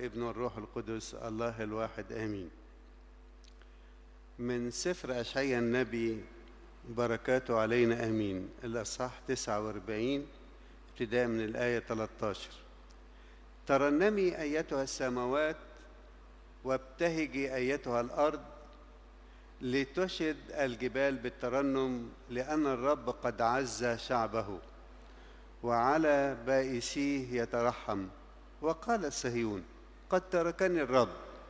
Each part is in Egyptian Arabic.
والابن والروح القدس الله الواحد آمين من سفر أشعيا النبي بركاته علينا آمين الأصحاح 49 ابتداء من الآية 13 ترنمي أيتها السماوات وابتهجي أيتها الأرض لتشد الجبال بالترنم لأن الرب قد عز شعبه وعلى بائسيه يترحم وقال صهيون قد تركني الرب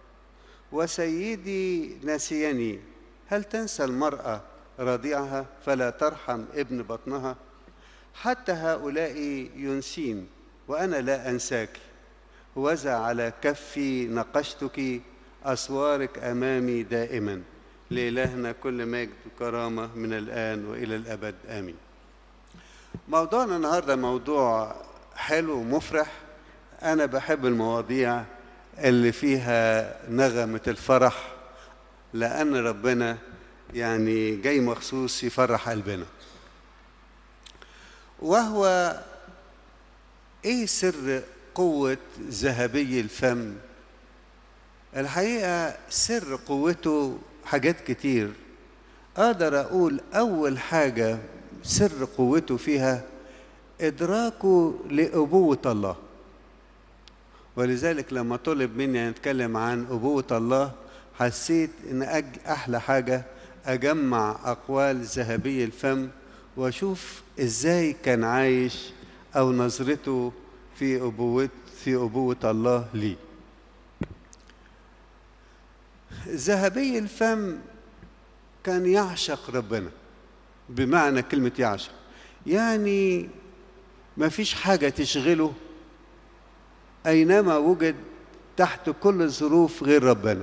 وسيدي نسيني هل تنسى المرأة رضيعها فلا ترحم ابن بطنها حتى هؤلاء ينسين وأنا لا أنساك وزع على كفي نقشتك أسوارك أمامي دائما لإلهنا كل مجد وكرامة من الآن وإلى الأبد آمين موضوعنا النهاردة موضوع حلو ومفرح أنا بحب المواضيع اللي فيها نغمة الفرح لأن ربنا يعني جاي مخصوص يفرح قلبنا وهو إيه سر قوة ذهبي الفم الحقيقة سر قوته حاجات كتير أقدر أقول أول حاجة سر قوته فيها إدراكه لأبوة الله ولذلك لما طلب مني أن أتكلم عن أبوة الله حسيت إن أج أحلى حاجة أجمع أقوال ذهبي الفم وأشوف إزاي كان عايش أو نظرته في أبوة في أبوة الله لي ذهبي الفم كان يعشق ربنا بمعنى كلمة يعشق يعني ما فيش حاجة تشغله أينما وجد تحت كل الظروف غير ربنا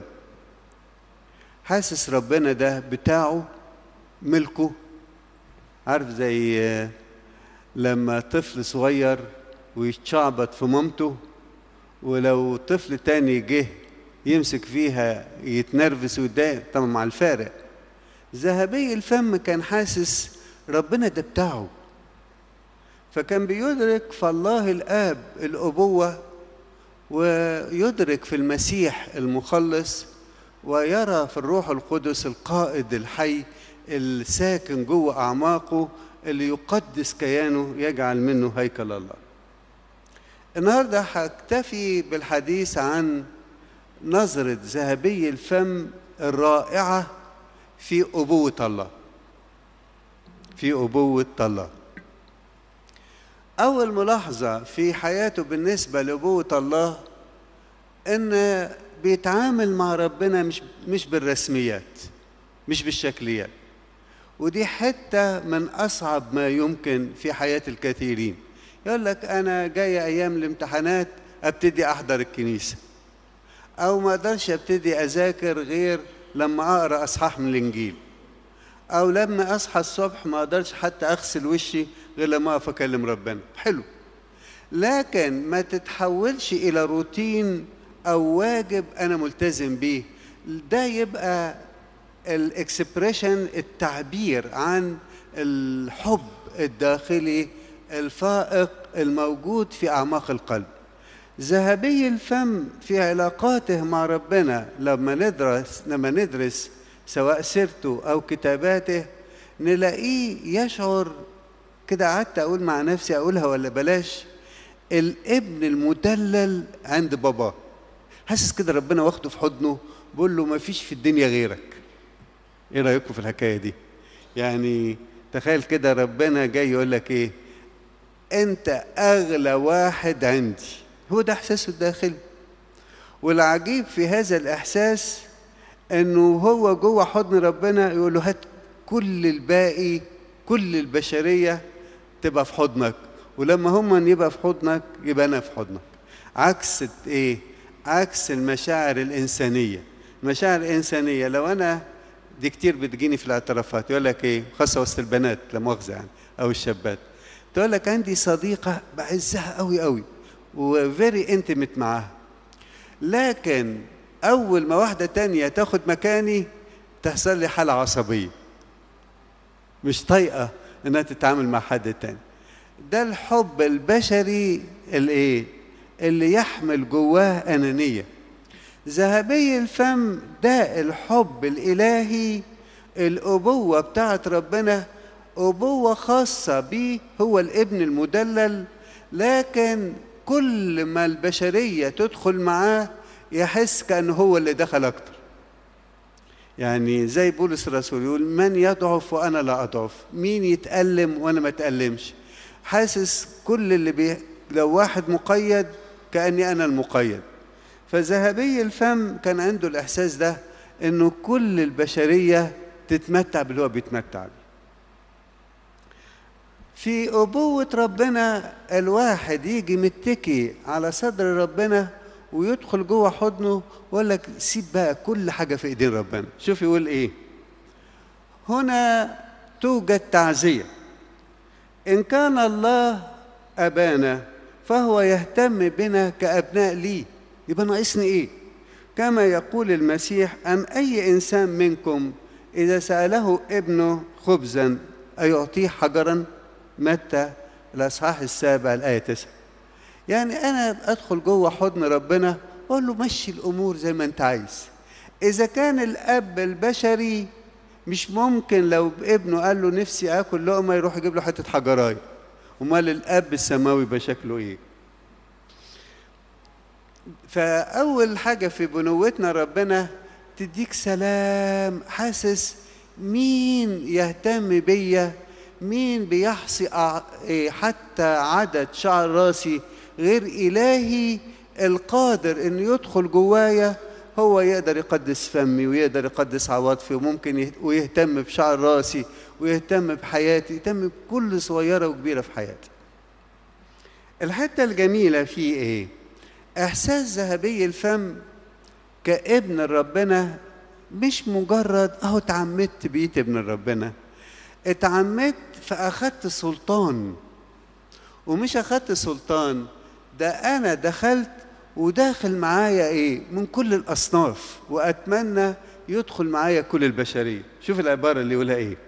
حاسس ربنا ده بتاعه ملكه عارف زي لما طفل صغير ويتشعبط في مامته ولو طفل تاني جه يمسك فيها يتنرفز ويتضايق طبعا مع الفارق ذهبي الفم كان حاسس ربنا ده بتاعه فكان بيدرك في الله الآب الأبوة ويدرك في المسيح المخلص ويرى في الروح القدس القائد الحي الساكن جوه أعماقه اللي يقدس كيانه يجعل منه هيكل الله النهارده هكتفي بالحديث عن نظرة ذهبي الفم الرائعة في أبوة الله في أبوة الله أول ملاحظة في حياته بالنسبة لأبوة الله إن بيتعامل مع ربنا مش مش بالرسميات مش بالشكليات ودي حتة من أصعب ما يمكن في حياة الكثيرين يقول لك أنا جاي أيام الامتحانات أبتدي أحضر الكنيسة أو ما أقدرش أبتدي أذاكر غير لما أقرأ أصحاح من الإنجيل أو لما أصحى الصبح ما أقدرش حتى أغسل وشي غير لما أقف أكلم ربنا حلو لكن ما تتحولش إلى روتين أو واجب أنا ملتزم بيه ده يبقى الاكسبريشن التعبير عن الحب الداخلي الفائق الموجود في أعماق القلب ذهبي الفم في علاقاته مع ربنا لما ندرس لما ندرس سواء سيرته أو كتاباته نلاقيه يشعر كده قعدت أقول مع نفسي أقولها ولا بلاش الابن المدلل عند باباه حاسس كده ربنا واخده في حضنه بيقول له ما فيش في الدنيا غيرك ايه رايكم في الحكايه دي يعني تخيل كده ربنا جاي يقول لك ايه انت اغلى واحد عندي هو ده احساسه الداخلي والعجيب في هذا الاحساس انه هو جوه حضن ربنا يقول له هات كل الباقي كل البشريه تبقى في حضنك ولما هم يبقى في حضنك يبقى انا في حضنك عكس ايه عكس المشاعر الانسانيه المشاعر الانسانيه لو انا دي كتير بتجيني في الاعترافات يقول لك ايه خاصه وسط البنات لا مؤاخذه يعني او الشابات تقول لك عندي صديقه بعزها قوي قوي وفيري انتمت معاها لكن اول ما واحده تانية تاخد مكاني تحصل لي حاله عصبيه مش طايقه انها تتعامل مع حد تاني ده الحب البشري الايه اللي يحمل جواه أنانية ذهبي الفم ده الحب الإلهي الأبوة بتاعت ربنا أبوة خاصة بيه هو الابن المدلل لكن كل ما البشرية تدخل معاه يحس كأنه هو اللي دخل أكتر يعني زي بولس الرسول يقول من يضعف وأنا لا أضعف مين يتألم وأنا ما أتألمش حاسس كل اللي بي... لو واحد مقيد كأني أنا المقيد فذهبي الفم كان عنده الإحساس ده إنه كل البشرية تتمتع باللي هو بيتمتع بيه في أبوة ربنا الواحد يجي متكي على صدر ربنا ويدخل جوه حضنه ويقول لك سيب بقى كل حاجة في إيدين ربنا شوف يقول إيه هنا توجد تعزية إن كان الله أبانا فهو يهتم بنا كأبناء ليه يبقى ناقصني إيه كما يقول المسيح أم أي إنسان منكم إذا سأله ابنه خبزا أيعطيه حجرا متى الأصحاح السابع الآية 9 يعني أنا أدخل جوه حضن ربنا أقول له مشي الأمور زي ما أنت عايز إذا كان الأب البشري مش ممكن لو ابنه قال له نفسي آكل لقمة يروح يجيب له حتة حجراية أمال الأب السماوي يبقى شكله إيه؟ فأول حاجة في بنوتنا ربنا تديك سلام حاسس مين يهتم بيا مين بيحصي حتى عدد شعر راسي غير إلهي القادر إنه يدخل جوايا هو يقدر يقدس فمي ويقدر يقدس عواطفي وممكن ويهتم بشعر راسي ويهتم بحياتي يهتم بكل صغيرة وكبيرة في حياتي الحتة الجميلة فيه إيه؟ إحساس ذهبي الفم كابن ربنا مش مجرد أهو اتعمدت بقيت ابن ربنا اتعمدت فأخدت سلطان ومش أخدت سلطان ده أنا دخلت وداخل معايا إيه من كل الأصناف وأتمنى يدخل معايا كل البشرية شوف العبارة اللي يقولها إيه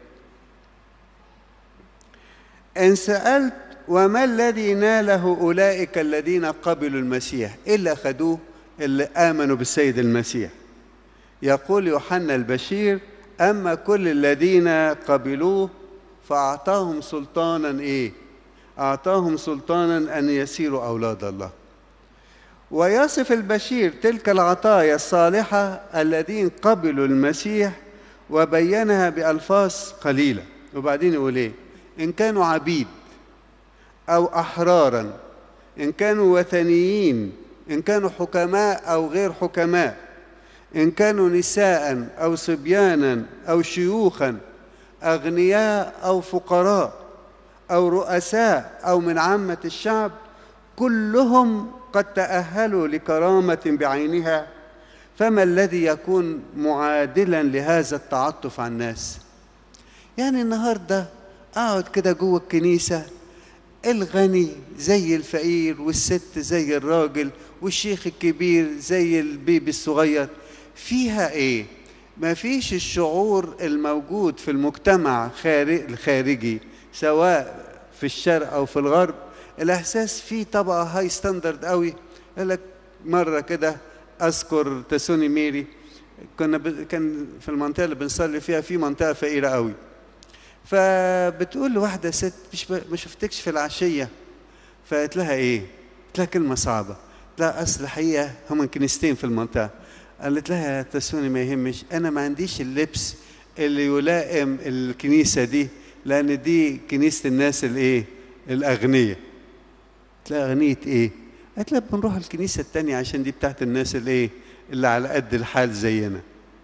إن سألت وما الذي ناله أولئك الذين قبلوا المسيح إلا أخذوه اللي آمنوا بالسيد المسيح يقول يوحنا البشير أما كل الذين قبلوه فأعطاهم سلطانا إيه أعطاهم سلطانا أن يسيروا أولاد الله ويصف البشير تلك العطايا الصالحة الذين قبلوا المسيح وبينها بألفاظ قليلة وبعدين يقول إيه إن كانوا عبيد أو أحرارا إن كانوا وثنيين إن كانوا حكماء أو غير حكماء إن كانوا نساء أو صبيانا أو شيوخا أغنياء أو فقراء أو رؤساء أو من عامة الشعب كلهم قد تأهلوا لكرامة بعينها فما الذي يكون معادلا لهذا التعطف على الناس يعني النهارده اقعد كده جوه الكنيسه الغني زي الفقير والست زي الراجل والشيخ الكبير زي البيبي الصغير فيها ايه ما فيش الشعور الموجود في المجتمع الخارجي سواء في الشرق او في الغرب الاحساس فيه طبقه هاي ستاندرد قوي يقول لك مره كده اذكر تسوني ميري كنا ب... كان في المنطقه اللي بنصلي فيها في منطقه فقيره قوي فبتقول لواحده ست مش ب... ما شفتكش في العشيه فقالت لها ايه؟ قالت لها كلمه صعبه لا اصل الحقيقه هم كنيستين في المنطقه قالت لها يا تسوني ما يهمش انا ما عنديش اللبس اللي يلائم الكنيسه دي لان دي كنيسه الناس الايه؟ الاغنياء قالت لها اغنيه ايه؟ قالت لها بنروح الكنيسه التانيه عشان دي بتاعت الناس الايه؟ اللي على قد الحال زينا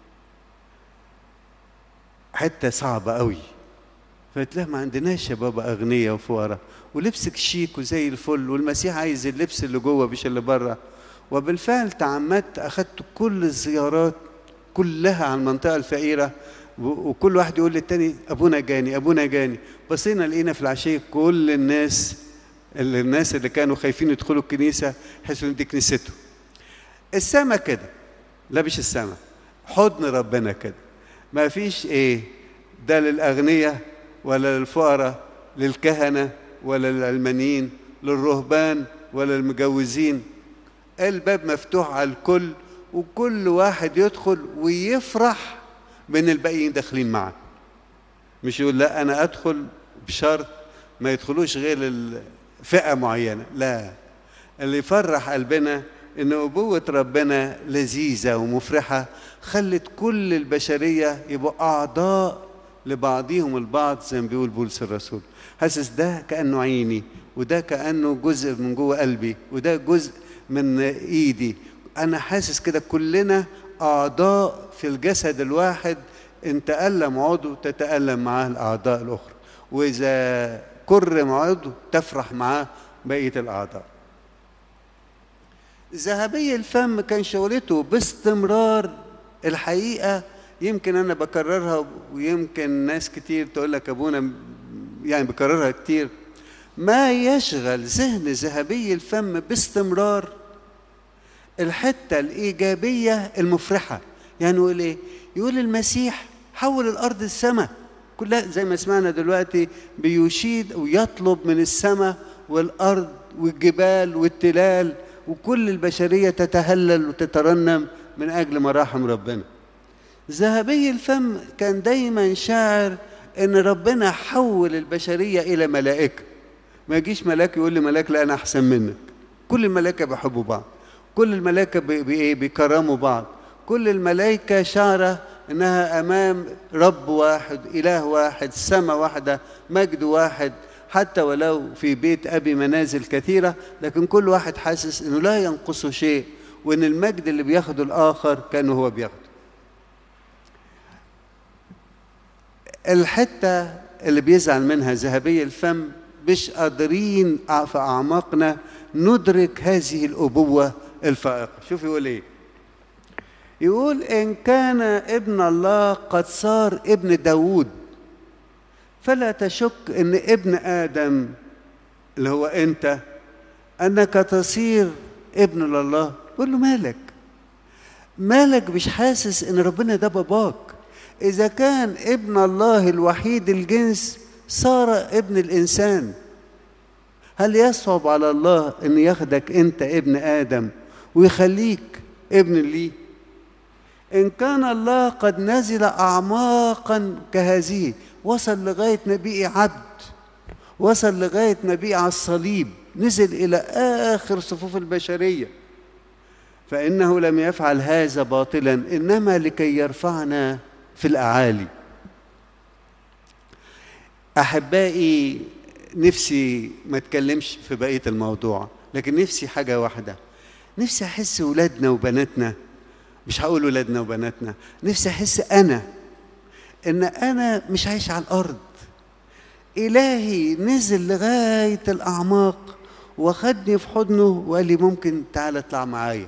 حته صعبه قوي فقلت لها ما عندناش يا بابا اغنياء وفقراء ولبسك شيك وزي الفل والمسيح عايز اللبس اللي جوه مش اللي بره وبالفعل تعمدت اخدت كل الزيارات كلها على المنطقه الفقيره وكل واحد يقول للتاني ابونا جاني ابونا جاني بصينا لقينا في العشيه كل الناس الناس اللي كانوا خايفين يدخلوا الكنيسه حسوا ان دي كنيسته السما كده لا مش السما حضن ربنا كده ما فيش ايه ده للاغنياء ولا للفقراء للكهنه ولا للعلمانيين للرهبان ولا للمجوزين الباب مفتوح على الكل وكل واحد يدخل ويفرح بان الباقيين داخلين معاه مش يقول لا انا ادخل بشرط ما يدخلوش غير الفئه معينه لا اللي يفرح قلبنا ان ابوه ربنا لذيذه ومفرحه خلت كل البشريه يبقوا اعضاء لبعضهم البعض زي ما بيقول بولس الرسول حاسس ده كانه عيني وده كانه جزء من جوه قلبي وده جزء من ايدي انا حاسس كده كلنا اعضاء في الجسد الواحد ان تالم عضو تتالم معاه الاعضاء الاخرى واذا كرم عضو تفرح معاه بقيه الاعضاء ذهبي الفم كان شغلته باستمرار الحقيقه يمكن انا بكررها ويمكن ناس كتير تقول لك ابونا يعني بكررها كتير ما يشغل ذهن ذهبي الفم باستمرار الحته الايجابيه المفرحه يعني يقول ايه يقول المسيح حول الارض السماء كلها زي ما سمعنا دلوقتي بيشيد ويطلب من السماء والارض والجبال والتلال وكل البشريه تتهلل وتترنم من اجل مراحم ربنا ذهبي الفم كان دايما شاعر ان ربنا حول البشريه الى ملائكه ما يجيش ملاك يقول لي ملاك لا انا احسن منك كل الملائكه بيحبوا بعض كل الملائكه بي بيكرموا بعض كل الملائكه شعره انها امام رب واحد اله واحد سماء واحده مجد واحد حتى ولو في بيت ابي منازل كثيره لكن كل واحد حاسس انه لا ينقصه شيء وان المجد اللي بياخده الاخر كانه هو بياخده الحته اللي بيزعل منها ذهبي الفم مش قادرين في اعماقنا ندرك هذه الابوه الفائقه شوف يقول ايه يقول ان كان ابن الله قد صار ابن داود فلا تشك ان ابن ادم اللي هو انت انك تصير ابن لله قول له مالك مالك مش حاسس ان ربنا ده باباك اذا كان ابن الله الوحيد الجنس صار ابن الانسان هل يصعب على الله ان ياخدك انت ابن ادم ويخليك ابن ليه ان كان الله قد نزل اعماقا كهذه وصل لغايه نبي عبد وصل لغايه نبي على الصليب نزل الى اخر صفوف البشريه فانه لم يفعل هذا باطلا انما لكي يرفعنا في الاعالي احبائي نفسي ما اتكلمش في بقيه الموضوع لكن نفسي حاجه واحده نفسي احس ولادنا وبناتنا مش هقول ولادنا وبناتنا نفسي احس انا ان انا مش عايش على الارض الهي نزل لغايه الاعماق واخدني في حضنه وقال لي ممكن تعالى اطلع معايا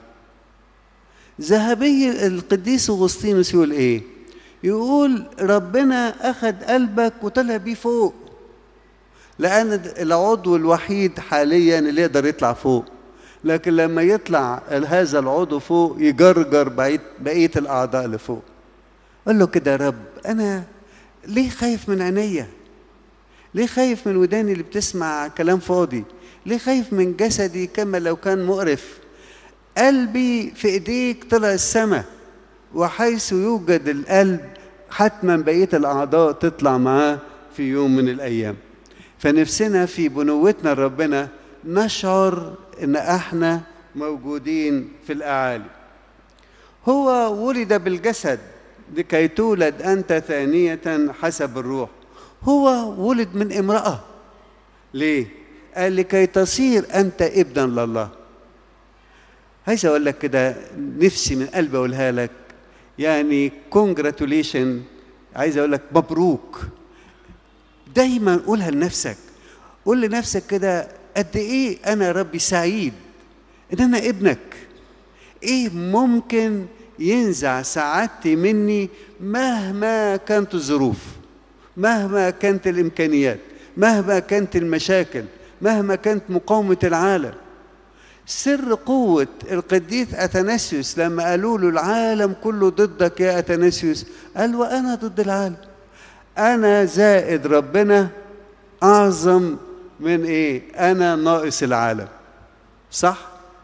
ذهبي القديس اغسطينوس يقول ايه يقول ربنا اخد قلبك وطلع بيه فوق لان العضو الوحيد حاليا اللي يقدر يطلع فوق لكن لما يطلع هذا العضو فوق يجرجر بقيه بقيه الاعضاء اللي فوق قال له كده يا رب انا ليه خايف من عينيا ليه خايف من وداني اللي بتسمع كلام فاضي ليه خايف من جسدي كما لو كان مقرف قلبي في ايديك طلع السماء وحيث يوجد القلب حتما بقيه الاعضاء تطلع معاه في يوم من الايام فنفسنا في بنوتنا لربنا نشعر ان احنا موجودين في الاعالي هو ولد بالجسد لكي تولد انت ثانيه حسب الروح هو ولد من امراه ليه قال لكي تصير انت ابنا لله عايز اقول لك كده نفسي من قلبي اقولها لك يعني كونجراتوليشن عايز اقول لك مبروك دايما قولها لنفسك قول لنفسك كده قد ايه انا يا ربي سعيد ان انا ابنك ايه ممكن ينزع سعادتي مني مهما كانت الظروف مهما كانت الامكانيات مهما كانت المشاكل مهما كانت مقاومه العالم سر قوة القديس أثناسيوس لما قالوا له العالم كله ضدك يا أثناسيوس قال وأنا ضد العالم أنا زائد ربنا أعظم من إيه؟ أنا ناقص العالم صح؟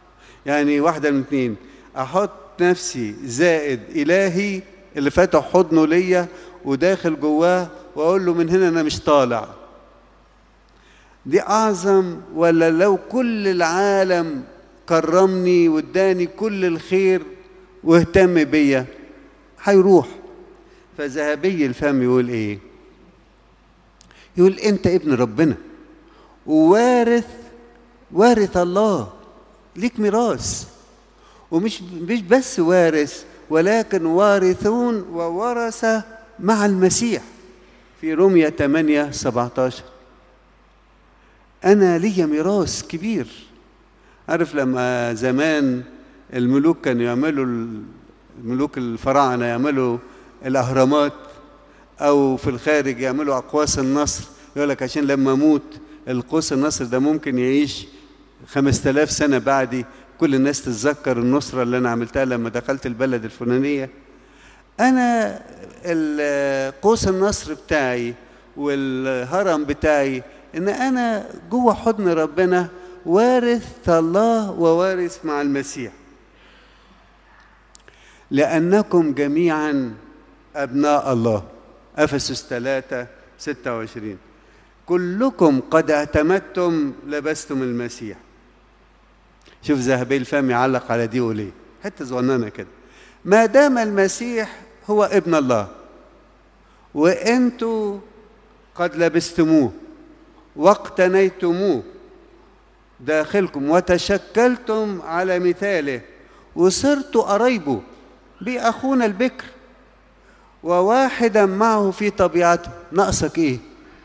يعني واحدة من اتنين أحط نفسي زائد إلهي اللي فاتح حضنه ليا وداخل جواه وأقول له من هنا أنا مش طالع دي أعظم ولا لو كل العالم كرمني واداني كل الخير واهتم بيا هيروح فذهبي الفم يقول ايه يقول انت ابن ربنا ووارث وارث الله ليك ميراث ومش مش بس وارث ولكن وارثون وورثة مع المسيح في رومية 8 17 أنا ليا ميراث كبير عارف لما زمان الملوك كانوا يعملوا الملوك الفراعنة يعملوا الأهرامات أو في الخارج يعملوا أقواس النصر يقول لك عشان لما أموت القوس النصر ده ممكن يعيش خمسة آلاف سنة بعدي كل الناس تتذكر النصرة اللي أنا عملتها لما دخلت البلد الفلانية أنا قوس النصر بتاعي والهرم بتاعي إن أنا جوه حضن ربنا وارث الله ووارث مع المسيح لأنكم جميعا أبناء الله أفسس 3 26 كلكم قد اعتمدتم لبستم المسيح شوف ذهبي الفم يعلق على دي وليه حته صغننه كده ما دام المسيح هو ابن الله وانتوا قد لبستموه واقتنيتموه داخلكم وتشكلتم على مثاله وصرتوا قرايبه بأخونا البكر وواحدا معه في طبيعته ناقصك ايه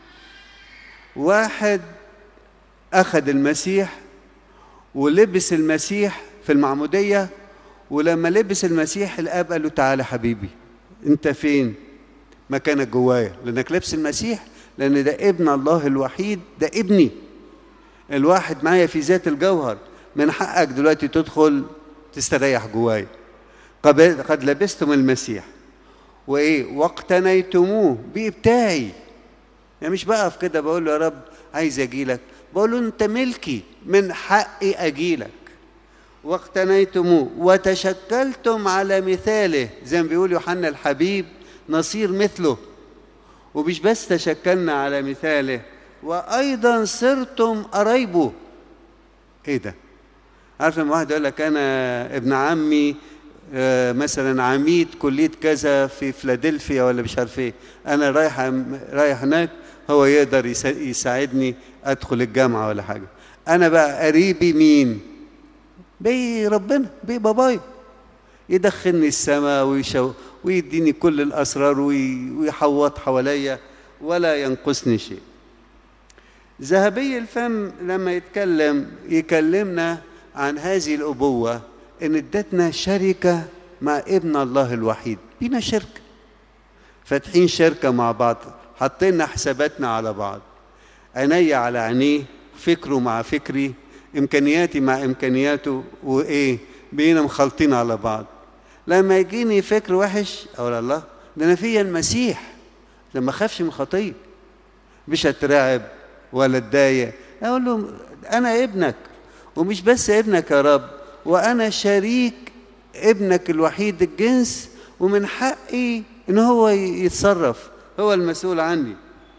واحد اخذ المسيح ولبس المسيح في المعمودية ولما لبس المسيح الاب قال له تعالى حبيبي انت فين مكانك جوايا لانك لابس المسيح لان ده ابن الله الوحيد ده ابني الواحد معايا في ذات الجوهر من حقك دلوقتي تدخل تستريح جوايا قد لبستم المسيح وايه واقتنيتموه بيه بتاعي يعني مش بقف كده بقول له يا رب عايز اجي لك بقول له انت ملكي من حقي اجي لك واقتنيتموه وتشكلتم على مثاله زي ما بيقول يوحنا الحبيب نصير مثله ومش بس تشكلنا على مثاله وايضا صرتم قرايبه ايه ده عارف لما واحد يقول لك انا ابن عمي آه مثلا عميد كليه كذا في فيلادلفيا ولا مش عارف ايه انا رايح رايح هناك هو يقدر يساعدني ادخل الجامعه ولا حاجه انا بقى قريبي مين بي ربنا بي بابايا يدخلني السماء ويشو ويديني كل الاسرار ويحوط حواليا ولا ينقصني شيء ذهبي الفم لما يتكلم يكلمنا عن هذه الابوه ان ادتنا شركه مع ابن الله الوحيد بينا شركه فاتحين شركه مع بعض حطينا حساباتنا على بعض عيني على عينيه فكره مع فكري امكانياتي مع امكانياته وايه بقينا مخلطين على بعض لما يجيني فكر وحش اقول الله ده انا فيا المسيح لما اخافش من خطيه مش اترعب ولا اتضايق اقول له انا ابنك ومش بس ابنك يا رب وانا شريك ابنك الوحيد الجنس ومن حقي ان هو يتصرف هو المسؤول عني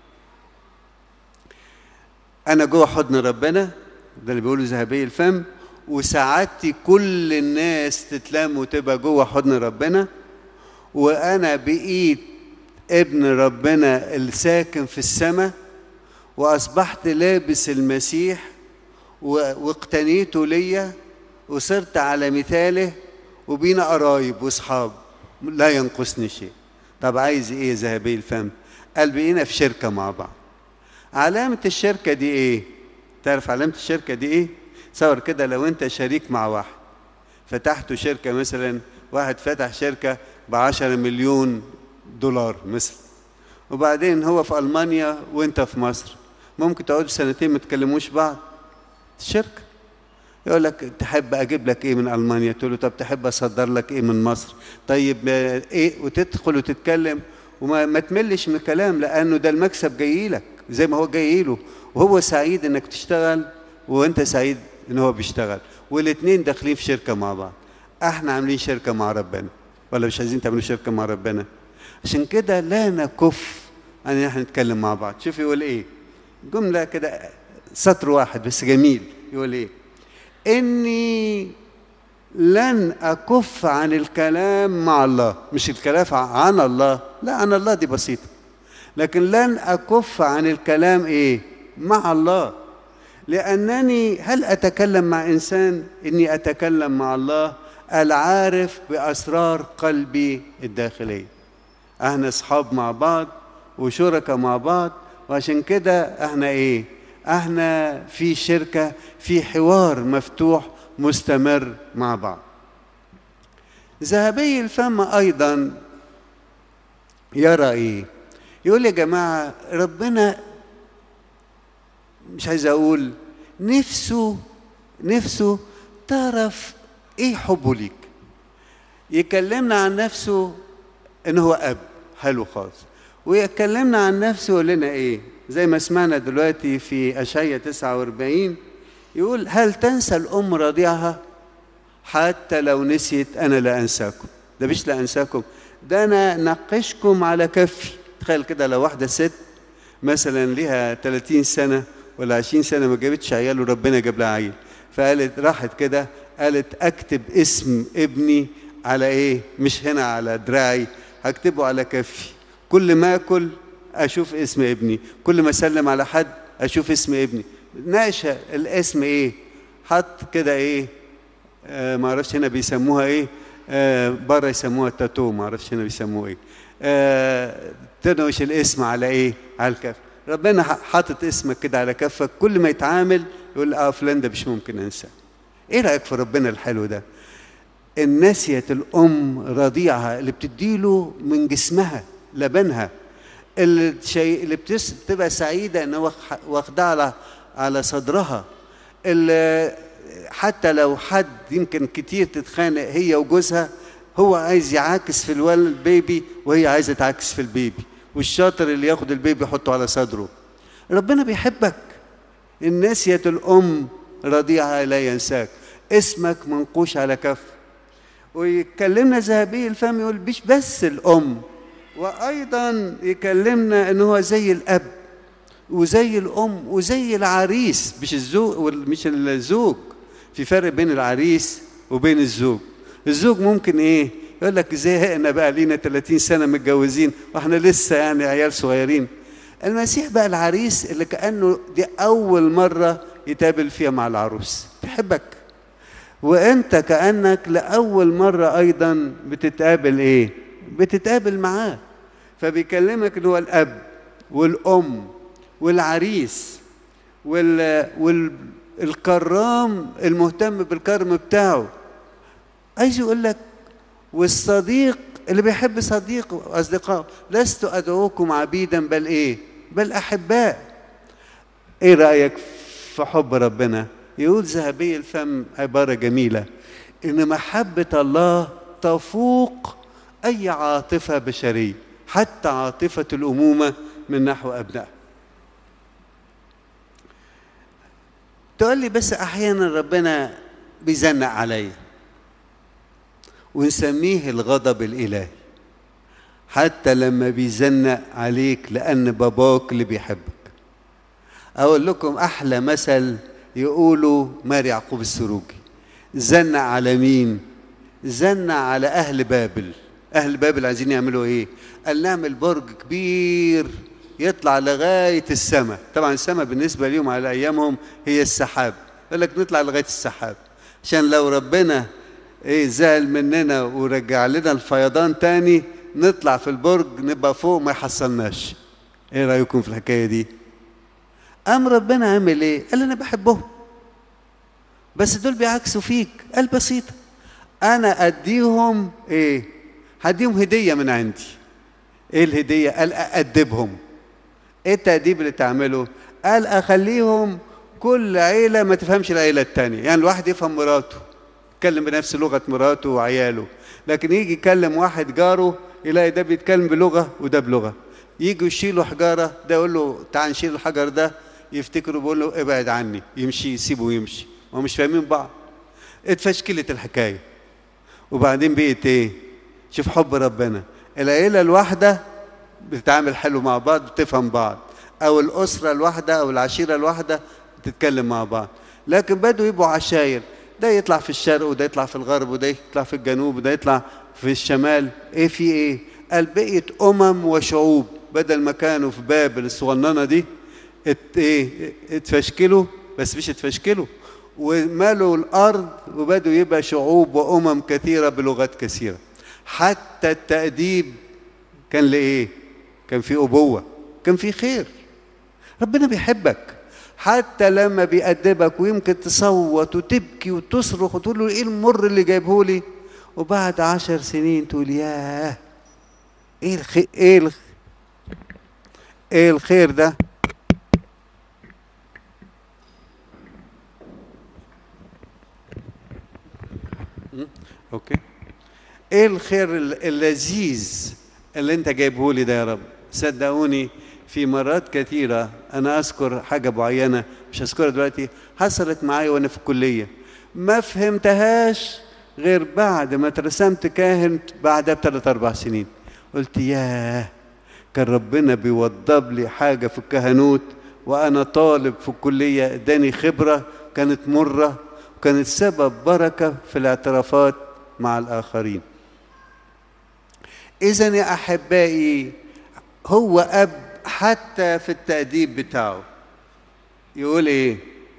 انا جوه حضن ربنا ده اللي بيقوله ذهبي الفم وسعادتي كل الناس تتلم وتبقى جوه حضن ربنا وانا بقيت ابن ربنا الساكن في السماء واصبحت لابس المسيح واقتنيته ليا وصرت على مثاله وبينا قرايب واصحاب لا ينقصني شيء طب عايز ايه ذهبي الفم قال بقينا في شركه مع بعض علامه الشركه دي ايه تعرف علامه الشركه دي ايه تصور كده لو انت شريك مع واحد فتحتوا شركه مثلا واحد فتح شركه ب 10 مليون دولار مثلا وبعدين هو في المانيا وانت في مصر ممكن تقعدوا سنتين ما تكلموش بعض الشركه يقول لك تحب اجيب لك ايه من المانيا تقول له طب تحب اصدر لك ايه من مصر طيب ايه وتدخل وتتكلم وما ما تملش من الكلام لانه ده المكسب جاي لك زي ما هو جاي له وهو سعيد انك تشتغل وانت سعيد ان هو بيشتغل والاتنين داخلين في شركة مع بعض احنا عاملين شركة مع ربنا ولا مش عايزين تعملوا شركة مع ربنا عشان كده لا نكف عن ان احنا نتكلم مع بعض شوف يقول ايه جملة كده سطر واحد بس جميل يقول ايه اني لن اكف عن الكلام مع الله مش الكلام عن الله لا عن الله دي بسيطة لكن لن اكف عن الكلام ايه مع الله لانني هل اتكلم مع انسان اني اتكلم مع الله العارف باسرار قلبي الداخليه احنا اصحاب مع بعض وشركاء مع بعض وعشان كده احنا ايه احنا في شركه في حوار مفتوح مستمر مع بعض ذهبي الفم ايضا يرى ايه يقول يا جماعه ربنا مش عايز اقول نفسه نفسه تعرف ايه حبه ليك يكلمنا عن نفسه ان هو اب حلو خالص ويكلمنا عن نفسه يقول لنا ايه زي ما سمعنا دلوقتي في اشعياء 49 يقول هل تنسى الام رضيعها حتى لو نسيت انا لا انساكم ده مش لا انساكم ده انا نقشكم على كفي تخيل كده لو واحده ست مثلا ليها 30 سنه ولا 20 سنه ما جابتش عيال وربنا جاب لها عيل فقالت راحت كده قالت اكتب اسم ابني على ايه مش هنا على دراعي هكتبه على كفي كل ما اكل اشوف اسم ابني كل ما اسلم على حد اشوف اسم ابني ناقشه الاسم ايه حط كده ايه آه ما اعرفش هنا بيسموها ايه آه بره يسموها تاتو ما اعرفش هنا بيسموه ايه آه تنوش الاسم على ايه على الكف ربنا حاطط اسمك كده على كفك كل ما يتعامل يقول اه فلان ده مش ممكن انساه ايه رايك في ربنا الحلو ده ان نسيت الام رضيعها اللي بتديله من جسمها لبنها الشيء اللي بتبقى سعيده ان واخدها على على صدرها اللي حتى لو حد يمكن كتير تتخانق هي وجوزها هو عايز يعاكس في الولد بيبي وهي عايزه تعاكس في البيبي والشاطر اللي ياخد البيبي يحطه على صدره ربنا بيحبك إن نسيت الأم رضيعها لا ينساك اسمك منقوش على كف ويكلمنا ذهبي الفم يقول مش بس الأم وأيضا يكلمنا إن هو زي الأب وزي الأم وزي العريس مش الزوج مش الزوج في فرق بين العريس وبين الزوج الزوج ممكن إيه يقول لك زهقنا بقى لينا 30 سنة متجوزين واحنا لسه يعني عيال صغيرين المسيح بقى العريس اللي كأنه دي أول مرة يتقابل فيها مع العروس بيحبك وانت كأنك لأول مرة أيضا بتتقابل إيه؟ بتتقابل معاه فبيكلمك اللي هو الأب والأم والعريس وال والكرام المهتم بالكرم بتاعه عايز يقول لك والصديق اللي بيحب صديقه واصدقائه لست ادعوكم عبيدا بل ايه بل احباء ايه رايك في حب ربنا يقول ذهبي الفم عباره جميله ان محبه الله تفوق اي عاطفه بشريه حتى عاطفه الامومه من نحو ابنائها تقول لي بس احيانا ربنا بيزنق عليا ونسميه الغضب الإلهي حتى لما بيزنق عليك لأن باباك اللي بيحبك أقول لكم أحلى مثل يقولوا ماري يعقوب السروجي زنق على مين زنق على أهل بابل أهل بابل عايزين يعملوا إيه قال نعمل برج كبير يطلع لغاية السماء طبعا السماء بالنسبة ليهم على أيامهم هي السحاب يقول لك نطلع لغاية السحاب عشان لو ربنا ايه زعل مننا ورجع لنا الفيضان تاني نطلع في البرج نبقى فوق ما يحصلناش ايه رايكم في الحكايه دي قام ربنا عمل ايه قال انا بحبهم بس دول بيعكسوا فيك قال بسيطه انا اديهم ايه هديهم هديه من عندي ايه الهديه قال اادبهم ايه التاديب اللي تعمله قال اخليهم كل عيله ما تفهمش العيله التانيه يعني الواحد يفهم مراته يتكلم بنفس لغة مراته وعياله لكن يجي يكلم واحد جاره يلاقي ده بيتكلم بلغة وده بلغة يجوا يشيلوا حجارة ده يقول له تعال نشيل الحجر ده يفتكروا بيقول له ابعد عني يمشي يسيبه يمشي هم مش فاهمين بعض اتفشكلت الحكايه وبعدين بقت ايه شوف حب ربنا العيله الواحده بتتعامل حلو مع بعض بتفهم بعض او الاسره الواحده او العشيره الواحده بتتكلم مع بعض لكن بدوا يبقوا عشاير ده يطلع في الشرق وده يطلع في الغرب وده يطلع في الجنوب وده يطلع في الشمال ايه في ايه قال بقيت امم وشعوب بدل ما كانوا في بابل الصغننه دي ات ايه اتفشكلوا بس مش اتفشكلوا ومالوا الارض وبدوا يبقى شعوب وامم كثيره بلغات كثيره حتى التاديب كان لايه كان في ابوه كان في خير ربنا بيحبك حتى لما بيأدبك ويمكن تصوت وتبكي وتصرخ وتقول له ايه المر اللي جايبه لي وبعد عشر سنين تقول ياه ايه الخير ايه الخ... ايه الخير ده اوكي ايه الخير اللذيذ اللي انت جايبه لي ده يا رب صدقوني في مرات كثيرة أنا أذكر حاجة معينة مش هذكرها دلوقتي حصلت معايا وأنا في الكلية ما فهمتهاش غير بعد ما اترسمت كاهن بعدها بثلاث أربع سنين قلت ياه كان ربنا بيوضب لي حاجة في الكهنوت وأنا طالب في الكلية اداني خبرة كانت مرة وكانت سبب بركة في الاعترافات مع الآخرين إذا يا أحبائي هو أب حتى في التأديب بتاعه يقول إيه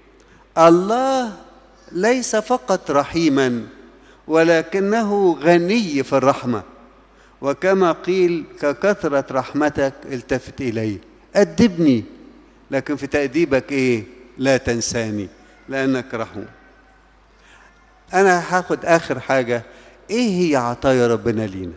الله ليس فقط رحيما ولكنه غني في الرحمة وكما قيل ككثرة رحمتك التفت إلي أدبني لكن في تأديبك إيه لا تنساني لأنك رحوم أنا هاخد آخر حاجة إيه هي عطايا ربنا لينا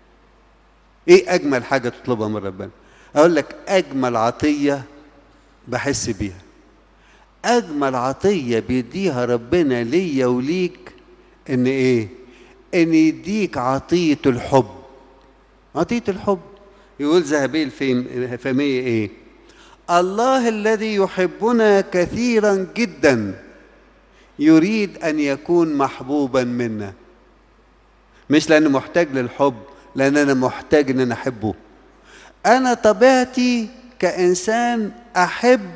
إيه أجمل حاجة تطلبها من ربنا أقول لك أجمل عطية بحس بيها أجمل عطية بيديها ربنا ليا وليك إن إيه؟ إن يديك عطية الحب عطية الحب يقول ذهبي الفمية إيه؟ الله الذي يحبنا كثيرا جدا يريد أن يكون محبوبا منا مش لأنه محتاج للحب لأن أنا محتاج أن أنا أحبه أنا طبيعتي كإنسان أحب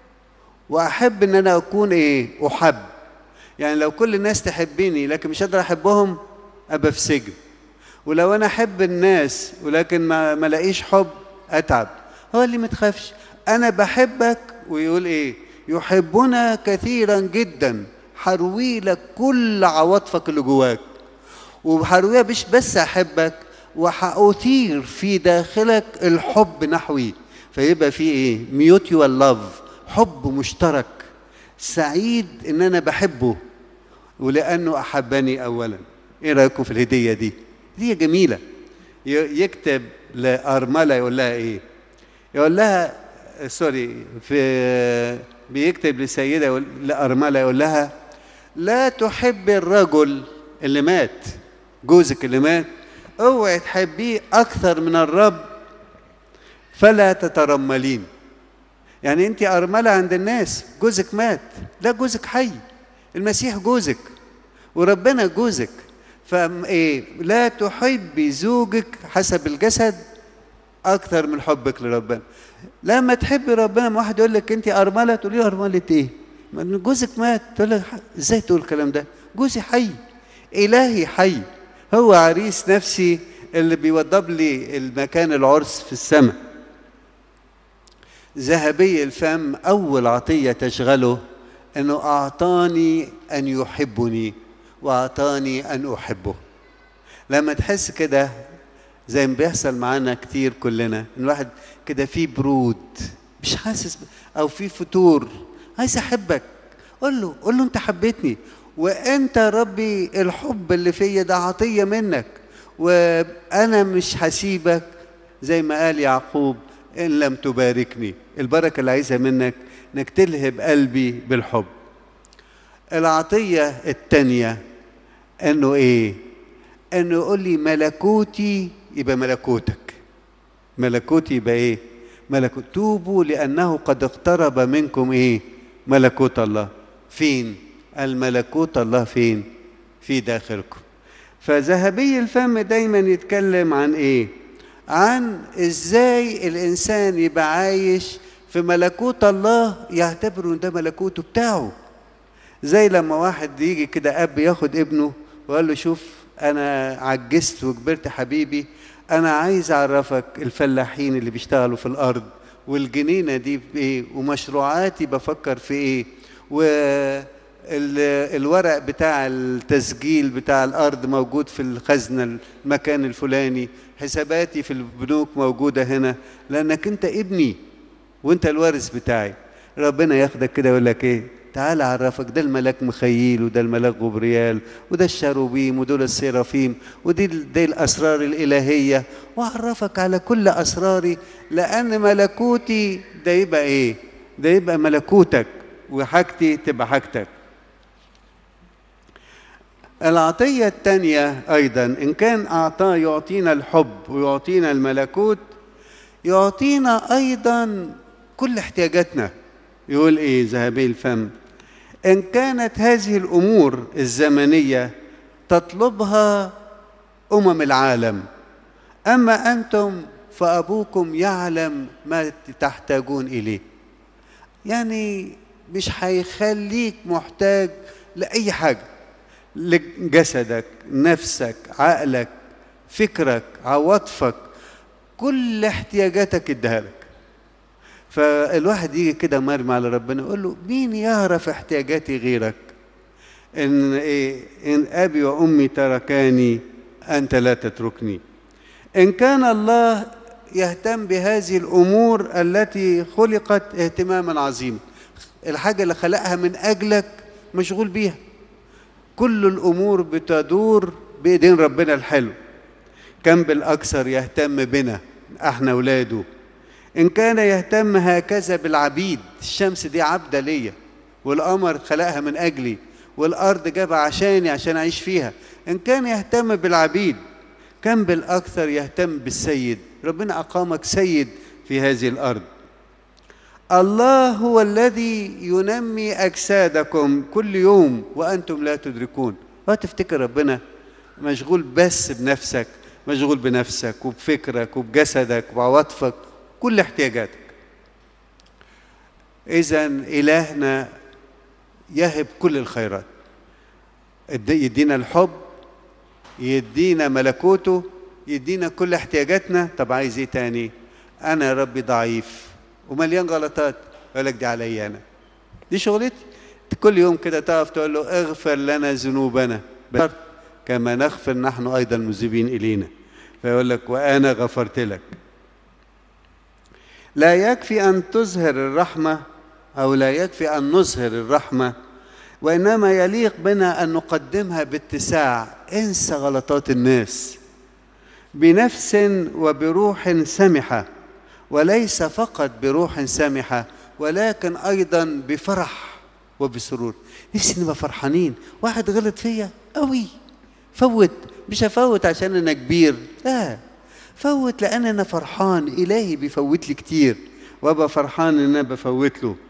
وأحب أن أنا أكون إيه؟ أحب يعني لو كل الناس تحبني لكن مش قادر أحبهم أبقى في سجن ولو أنا أحب الناس ولكن ما ما لاقيش حب أتعب هو اللي متخافش أنا بحبك ويقول إيه؟ يحبنا كثيرا جدا حروي لك كل عواطفك اللي جواك وحرويها مش بس أحبك وهأثير في داخلك الحب نحوي فيبقى في ايه ميوتيوال لاف حب مشترك سعيد ان انا بحبه ولانه احبني اولا ايه رايكم في الهديه دي هديه جميله يكتب لارمله يقول لها ايه يقول لها سوري في بيكتب لسيده يقول لارمله يقول لها لا تحب الرجل اللي مات جوزك اللي مات اوعي تحبيه اكثر من الرب فلا تترملين يعني انت ارمله عند الناس جوزك مات لا جوزك حي المسيح جوزك وربنا جوزك فايه لا تحبي زوجك حسب الجسد اكثر من حبك لربنا لما تحبي ربنا ما واحد يقول لك انت ارمله تقولي له ارمله ايه جوزك مات تقول لك ازاي تقول الكلام ده جوزي حي الهي حي هو عريس نفسي اللي بيوضب لي المكان العرس في السماء ذهبي الفم أول عطية تشغله أنه أعطاني أن يحبني وأعطاني أن أحبه لما تحس كده زي ما بيحصل معانا كتير كلنا إن الواحد كده فيه برود مش حاسس أو في فتور عايز أحبك قول له قول له أنت حبيتني وانت ربي الحب اللي فيا ده عطيه منك وانا مش هسيبك زي ما قال يعقوب ان لم تباركني البركه اللي عايزها منك انك تلهب قلبي بالحب العطيه الثانيه انه ايه انه يقول لي ملكوتي يبقى ملكوتك ملكوتي يبقى ايه ملكوت توبوا لانه قد اقترب منكم ايه ملكوت الله فين الملكوت الله فين في داخلكم فذهبي الفم دايما يتكلم عن ايه عن ازاي الانسان يبقى عايش في ملكوت الله يعتبره ان ده ملكوته بتاعه زي لما واحد يجي كده اب ياخد ابنه وقال له شوف انا عجزت وكبرت حبيبي انا عايز اعرفك الفلاحين اللي بيشتغلوا في الارض والجنينه دي بايه ومشروعاتي بفكر في ايه والورق بتاع التسجيل بتاع الارض موجود في الخزنه المكان الفلاني حساباتي في البنوك موجوده هنا لانك انت ابني وانت الوارث بتاعي ربنا ياخدك كده يقول لك ايه تعال اعرفك ده الملاك مخيل وده الملاك غبريال وده الشاروبيم ودول السيرافيم ودي دي الاسرار الالهيه واعرفك على كل اسراري لان ملكوتي ده يبقى ايه ده يبقى ملكوتك وحاجتي تبقى حاجتك العطية الثانية أيضا إن كان أعطاه يعطينا الحب ويعطينا الملكوت يعطينا أيضا كل احتياجاتنا يقول إيه ذهبي الفم إن كانت هذه الأمور الزمنية تطلبها أمم العالم أما أنتم فأبوكم يعلم ما تحتاجون إليه يعني مش هيخليك محتاج لأي حاجة لجسدك نفسك عقلك فكرك عواطفك كل احتياجاتك اديها لك فالواحد يجي كده مرمي على ربنا يقول له مين يعرف احتياجاتي غيرك ان ايه ان ابي وامي تركاني انت لا تتركني ان كان الله يهتم بهذه الامور التي خلقت اهتماما عظيما الحاجه اللي خلقها من اجلك مشغول بيها كل الامور بتدور بايدين ربنا الحلو كم بالاكثر يهتم بنا احنا اولاده ان كان يهتم هكذا بالعبيد الشمس دي عبده ليا والقمر خلقها من اجلي والارض جابها عشاني عشان اعيش فيها ان كان يهتم بالعبيد كم بالاكثر يهتم بالسيد ربنا اقامك سيد في هذه الارض الله هو الذي ينمي اجسادكم كل يوم وانتم لا تدركون وتفتكر ربنا مشغول بس بنفسك مشغول بنفسك وبفكرك وبجسدك وعواطفك كل احتياجاتك اذا الهنا يهب كل الخيرات يدينا الحب يدينا ملكوته يدينا كل احتياجاتنا طب عايز ايه تاني انا يا ربي ضعيف ومليان غلطات يقول لك دي عليا انا دي شغلتي كل يوم كده تقف تقول له اغفر لنا ذنوبنا كما نغفر نحن ايضا مذنبين الينا فيقول لك وانا غفرت لك لا يكفي ان تظهر الرحمه او لا يكفي ان نظهر الرحمه وانما يليق بنا ان نقدمها باتساع انسى غلطات الناس بنفس وبروح سمحه وليس فقط بروح سمحه ولكن ايضا بفرح وبسرور نفسي نبقى فرحانين واحد غلط فيا قوي فوت مش هفوت عشان انا كبير لا فوت لان انا فرحان الهي بيفوت لي كتير وابقى فرحان ان انا بفوت له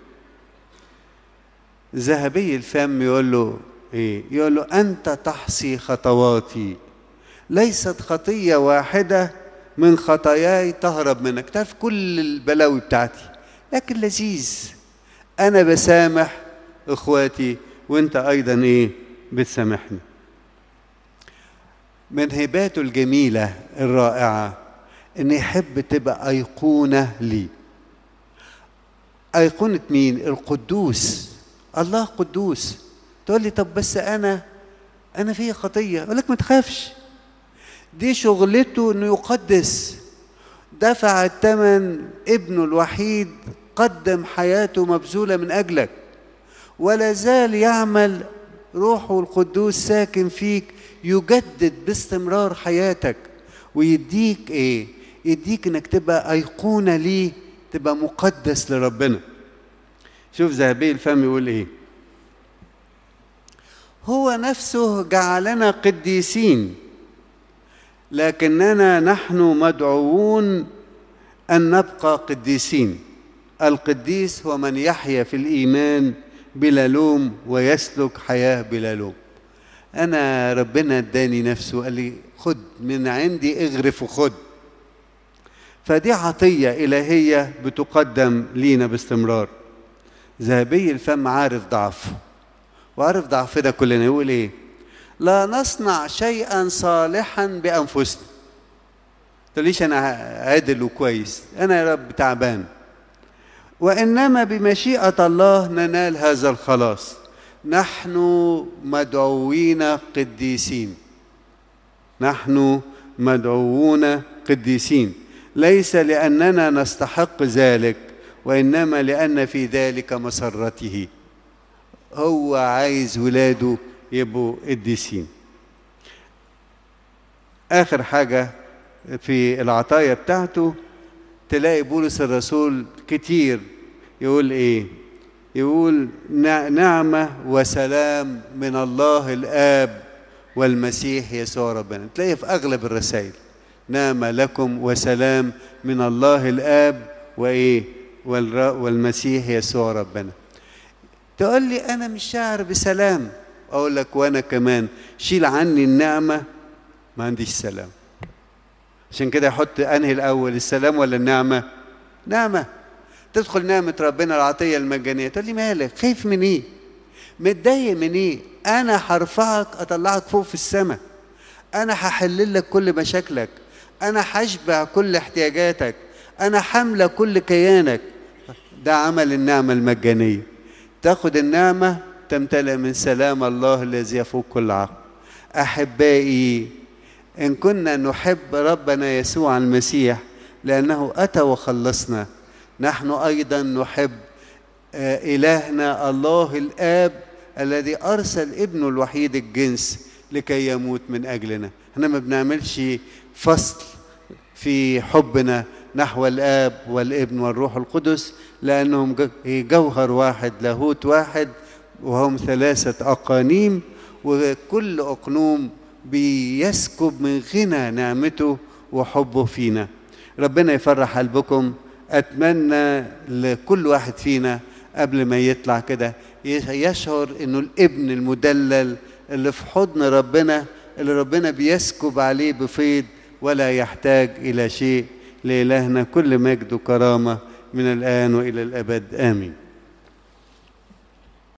ذهبي الفم يقول له ايه يقول له انت تحصي خطواتي ليست خطيه واحده من خطاياي تهرب منك تعرف كل البلاوي بتاعتي لكن لذيذ انا بسامح اخواتي وانت ايضا ايه بتسامحني من هباته الجميله الرائعه ان يحب تبقى ايقونه لي ايقونه مين القدوس الله قدوس تقول لي طب بس انا انا في خطيه اقول لك ما تخافش دي شغلته انه يقدس دفع الثمن ابنه الوحيد قدم حياته مبذوله من اجلك ولا زال يعمل روحه القدوس ساكن فيك يجدد باستمرار حياتك ويديك ايه يديك انك تبقى ايقونه ليه تبقى مقدس لربنا شوف ذهبي الفم يقول ايه هو نفسه جعلنا قديسين لكننا نحن مدعوون ان نبقى قديسين القديس هو من يحيا في الايمان بلا لوم ويسلك حياه بلا لوم انا ربنا اداني نفسه قال لي خد من عندي اغرف وخد فدي عطيه الهيه بتقدم لينا باستمرار ذهبي الفم عارف ضعفه وعارف ضعفنا كلنا يقول ايه لا نصنع شيئا صالحا بانفسنا تقوليش انا عادل وكويس انا يا رب تعبان وانما بمشيئه الله ننال هذا الخلاص نحن مدعوين قديسين نحن مدعوون قديسين ليس لاننا نستحق ذلك وانما لان في ذلك مسرته هو عايز ولاده يبقوا قديسين اخر حاجه في العطايا بتاعته تلاقي بولس الرسول كتير يقول ايه يقول نعمه وسلام من الله الاب والمسيح يسوع ربنا تلاقيه في اغلب الرسائل نعمه لكم وسلام من الله الاب وايه والمسيح يسوع ربنا تقول لي انا مش شاعر بسلام اقول لك وانا كمان شيل عني النعمه ما عنديش سلام عشان كده يحط انهي الاول السلام ولا النعمه نعمه تدخل نعمه ربنا العطيه المجانيه تقول لي مالك خايف من ايه متضايق من ايه انا هرفعك اطلعك فوق في السماء انا هحل لك كل مشاكلك انا هشبع كل احتياجاتك انا حامله كل كيانك ده عمل النعمه المجانيه تاخد النعمه تمتلئ من سلام الله الذي يفوق كل عقل احبائي ان كنا نحب ربنا يسوع المسيح لانه اتى وخلصنا نحن ايضا نحب الهنا الله الاب الذي ارسل ابنه الوحيد الجنس لكي يموت من اجلنا احنا ما بنعملش فصل في حبنا نحو الاب والابن والروح القدس لانهم جوهر واحد لاهوت واحد وهم ثلاثه اقانيم وكل اقنوم بيسكب من غنى نعمته وحبه فينا ربنا يفرح قلبكم اتمنى لكل واحد فينا قبل ما يطلع كده يشعر انه الابن المدلل اللي في حضن ربنا اللي ربنا بيسكب عليه بفيض ولا يحتاج الى شيء لالهنا كل مجد وكرامه من الان والى الابد امين